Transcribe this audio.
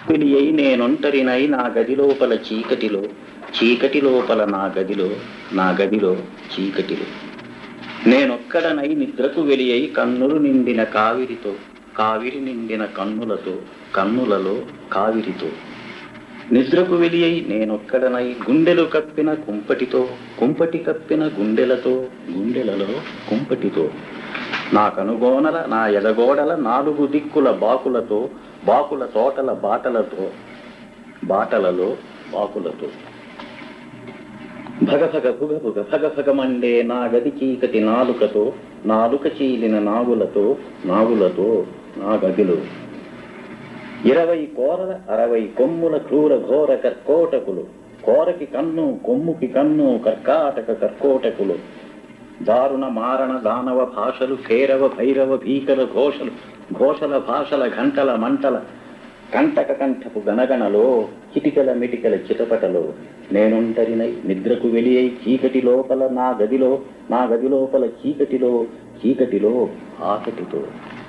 పిడి అయి నేనొంటరినై నా గది లోపల చీకటిలో చీకటి లోపల నా గదిలో నా గదిలో చీకటిలో నేనొక్కడనై నిద్రకు వెలి అయి కన్నులు నిండిన కావిరితో కావిరి నిండిన కన్నులతో కన్నులలో కావిరితో నిద్రకు వెలి అయి నేనొక్కడనై గుండెలు కప్పిన కుంపటితో కుంపటి కప్పిన గుండెలతో గుండెలలో కుంపటితో నా కనుగోనల నా ఎదగోడల నాలుగు దిక్కుల బాకులతో బాకుల తోటల బాటలతో బాటలలో బాకులతో భగభగ భుగ భుగ భగ భగమండే నా గది చీకటి నాలుకతో నాలుక చీలిన నాగులతో నాగులతో నా గదిలో ఇరవై కోరల అరవై కొమ్ముల క్రూర ఘోర కర్కోటకులు కోరకి కన్ను కొమ్ముకి కన్ను కర్కాటక కర్కోటకులు దారుణ మారణ దానవ భాషలు కేరవ భైరవ భీకర ఘోషలు ఘోషల భాషల గంటల మంటల కంటక కంఠపు గణగణలో చిటికల మిటికల చిటపటలో నేనుంటరినై నిద్రకు వెలి అయి చీకటి లోపల నా గదిలో నా గది లోపల చీకటిలో చీకటిలో ఆకటితో